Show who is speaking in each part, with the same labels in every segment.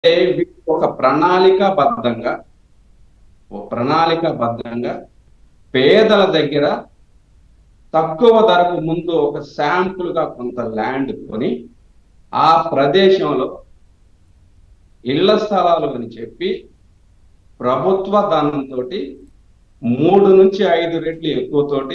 Speaker 1: వీళ్ళు ఒక ప్రణాళికాబద్ధంగా ఒక ప్రణాళికాబద్ధంగా పేదల దగ్గర తక్కువ ధరకు ముందు ఒక శాంపుల్ గా కొంత ల్యాండ్ కొని ఆ ప్రదేశంలో ఇళ్ల స్థలాలు అని చెప్పి ప్రభుత్వ ధనంతో మూడు నుంచి ఐదు రెట్లు ఎక్కువతోటి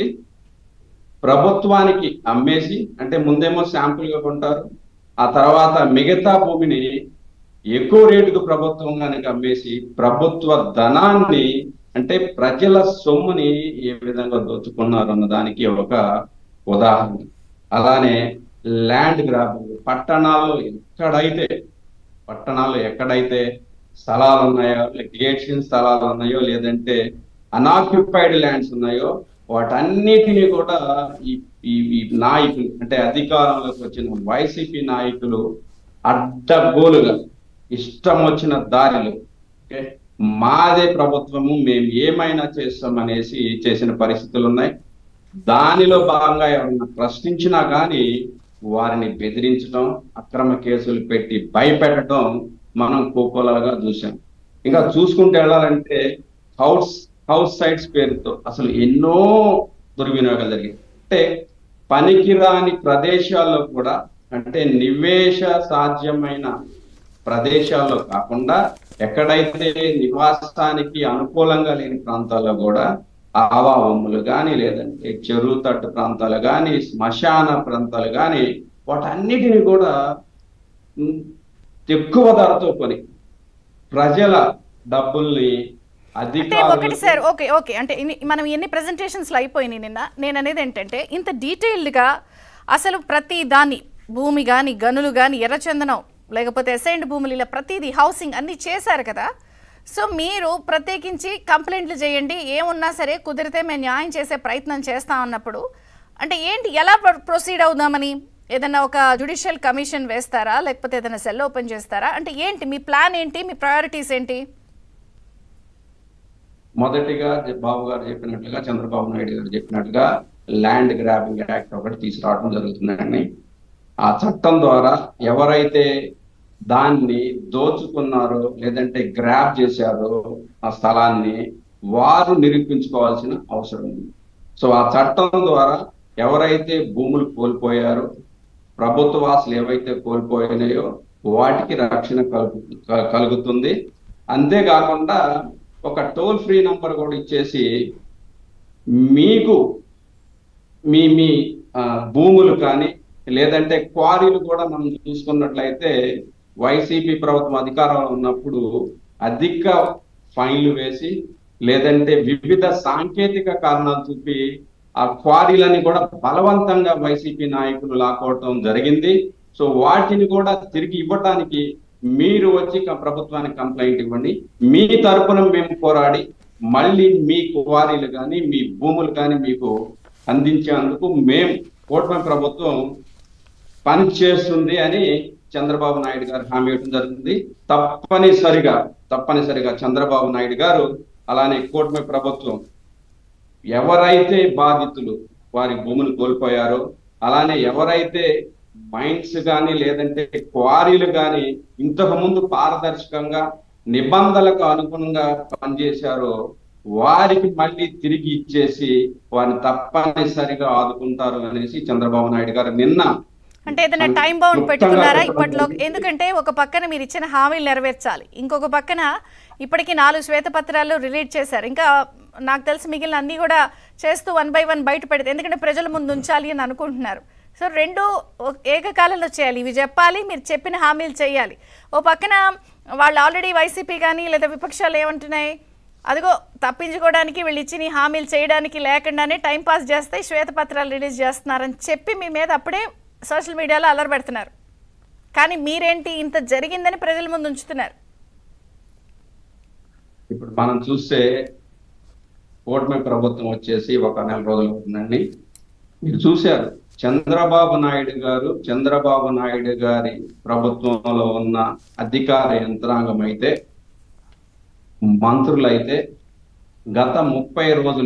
Speaker 1: ప్రభుత్వానికి అమ్మేసి అంటే ముందేమో శాంపుల్ గా కొంటారు ఆ తర్వాత మిగతా భూమిని ఎక్కువ రేటుకు ప్రభుత్వం కనుక అమ్మేసి ప్రభుత్వ ధనాన్ని అంటే ప్రజల సొమ్ముని ఏ విధంగా దోచుకున్నారు అన్న దానికి ఒక ఉదాహరణ అలానే ల్యాండ్ గ్రాబింగ్ పట్టణాల్లో ఎక్కడైతే పట్టణాల్లో ఎక్కడైతే స్థలాలు ఉన్నాయో గేట్స్ స్థలాలు ఉన్నాయో లేదంటే అనాక్యుపైడ్ ల్యాండ్స్ ఉన్నాయో వాటన్నిటిని కూడా ఈ ఈ ఈ నాయకులు అంటే అధికారంలోకి వచ్చిన వైసీపీ నాయకులు అడ్డగోలుగా ఇష్టం వచ్చిన దారిలో ఓకే మాదే ప్రభుత్వము మేము ఏమైనా చేస్తామనేసి చేసిన పరిస్థితులు ఉన్నాయి దానిలో భాగంగా ఎవరైనా ప్రశ్నించినా కానీ వారిని బెదిరించడం అక్రమ కేసులు పెట్టి భయపెట్టడం మనం కోకోలాగా చూసాం ఇంకా చూసుకుంటూ వెళ్ళాలంటే హౌస్ హౌస్ సైట్స్ పేరుతో అసలు ఎన్నో దుర్వినియోగాలు జరిగాయి అంటే పనికిరాని ప్రదేశాల్లో కూడా అంటే నివేశ సాధ్యమైన ప్రదేశాల్లో కాకుండా ఎక్కడైతే నివాసానికి అనుకూలంగా లేని ప్రాంతాల్లో కూడా ఆవా భూములు కానీ లేదంటే చెరువు తట్టు ప్రాంతాలు కానీ శ్మశాన ప్రాంతాలు కానీ వాటన్నిటిని కూడా ఉమ్, ఎక్కువ ధరతో కొని ప్రజల డబ్బుల్ని
Speaker 2: అంటే
Speaker 1: అధికారులు
Speaker 2: ఒకటి సార్ ఓకే ఓకే అంటే ఇన్ని- మనం ఎన్ని ప్రెజెంటేషన్స్లో అయిపోయినాయి నిన్న నేను అనేది ఏంటంటే ఇంత డీటెయిల్డ్గా అసలు ప్రతి దాన్ని భూమి కానీ గనులు కానీ ఎర్రచందనం లేకపోతే అసైన్డ్ భూములు ఇలా ప్రతిదీ హౌసింగ్ అన్నీ చేశారు కదా సో మీరు ప్రత్యేకించి కంప్లైంట్లు చేయండి ఏమున్నా సరే కుదిరితే మేము న్యాయం చేసే ప్రయత్నం చేస్తాం అన్నప్పుడు అంటే ఏంటి ఎలా ప్రొసీడ్ అవుదామని ఏదైనా ఒక జుడిషియల్ కమిషన్ వేస్తారా లేకపోతే ఏదైనా సెల్ ఓపెన్ చేస్తారా అంటే ఏంటి మీ ప్లాన్ ఏంటి మీ ప్రయారిటీస్ ఏంటి
Speaker 1: మొదటిగా జ- బాబు గారు చెప్పినట్లుగా చంద్రబాబు నాయుడు గారు చెప్పినట్లుగా ల్యాండ్ గ్రాబింగ్ యాక్ట్ ఒకటి తీసుకురావడం జరుగుతుందండి ఆ చట్టం ద్వారా ఎవరైతే దాన్ని దోచుకున్నారో లేదంటే గ్రాబ్ చేశారో ఆ స్థలాన్ని వారు నిరూపించుకోవాల్సిన అవసరం ఉంది సో ఆ చట్టం ద్వారా ఎవరైతే భూములు కోల్పోయారో ప్రభుత్వాసులు ఏవైతే కోల్పోయినాయో వాటికి రక్షణ కలుగు క- కలుగుతుంది అంతేకాకుండా ఒక టోల్ ఫ్రీ నంబర్ కూడా ఇచ్చేసి మీకు మీ మీ ఆ, భూములు కానీ లేదంటే క్వారీలు కూడా మనం చూసుకున్నట్లయితే వైసీపీ ప్రభుత్వం అధికారంలో ఉన్నప్పుడు అధిక ఫైన్లు వేసి లేదంటే వివిధ సాంకేతిక కారణాలు చూపి ఆ క్వారీలని కూడా బలవంతంగా వైసీపీ నాయకులు లాక్కోవటం జరిగింది సో వాటిని కూడా తిరిగి ఇవ్వటానికి మీరు వచ్చి క- ప్రభుత్వానికి కంప్లైంట్ ఇవ్వండి మీ తరపున మేము పోరాడి మళ్ళీ మీ క్వారీలు కానీ మీ భూములు కానీ మీకు అందించేందుకు మేము కూటమి ప్రభుత్వం పని చేస్తుంది అని చంద్రబాబు నాయుడు గారు హామీ ఇవ్వడం జరుగుతుంది తప్పనిసరిగా తప్పనిసరిగా చంద్రబాబు నాయుడు గారు అలానే కూటమి ప్రభుత్వం ఎవరైతే బాధితులు వారి భూములు కోల్పోయారో అలానే ఎవరైతే మైండ్స్ కానీ లేదంటే క్వారీలు కానీ ఇంతకు ముందు పారదర్శకంగా నిబంధనలకు అనుగుణంగా పనిచేశారో వారికి మళ్ళీ తిరిగి ఇచ్చేసి వారిని తప్పనిసరిగా ఆదుకుంటారు అనేసి చంద్రబాబు నాయుడు గారు నిన్న
Speaker 2: అంటే ఏదైనా టైం బౌండ్
Speaker 1: క్లుప్తంగా
Speaker 2: పెట్టుకున్నారా
Speaker 1: చెప్పడం
Speaker 2: ఇప్పట్లో
Speaker 1: జరిగింది.
Speaker 2: ఎందుకంటే ఒక పక్కన మీరు ఇచ్చిన హామీలు నెరవేర్చాలి ఇంకొక పక్కన ఇప్పటికీ నాలుగు శ్వేతపత్రాలు రిలీజ్ చేశారు ఇంకా నాకు తెలిసి మిగిలిన అన్ని కూడా చేస్తూ వన్ బై వన్ బయట పెడితే ఎందుకంటే ప్రజల ముందు ఉంచాలి అని అనుకుంటున్నారు సో రెండు ఒక- ఏకకాలంలో చేయాలి ఇవి చెప్పాలి మీరు చెప్పిన హామీలు చేయాలి ఓ పక్కన వాళ్ళు ఆల్రెడీ వైసీపీ కానీ లేదా విపక్షాలు ఏమంటున్నాయి అదిగో తప్పించుకోవడానికి వీళ్ళు ఇచ్చిన ఈ హామీలు చేయడానికి లేకుండానే టైం పాస్ చేస్తే శ్వేతపత్రాలు రిలీజ్ చేస్తున్నారని చెప్పి మీ మీద అప్పుడే సోషల్ మీడియాలో అల్లరి పెడుతున్నారు కానీ మీరేంటి ఇంత జరిగిందని ప్రజల ముందు ఉంచుతున్నారు
Speaker 1: ఇప్పుడు మనం చూస్తే కూటమి ప్రభుత్వం వచ్చేసి ఒక నెల రోజులు అవుతుందండి మీరు చూశారు చంద్రబాబు నాయుడు గారు చంద్రబాబు నాయుడు గారి ప్రభుత్వంలో ఉన్న అధికార యంత్రాంగం అయితే మంత్రులైతే గత ముప్పై రోజులు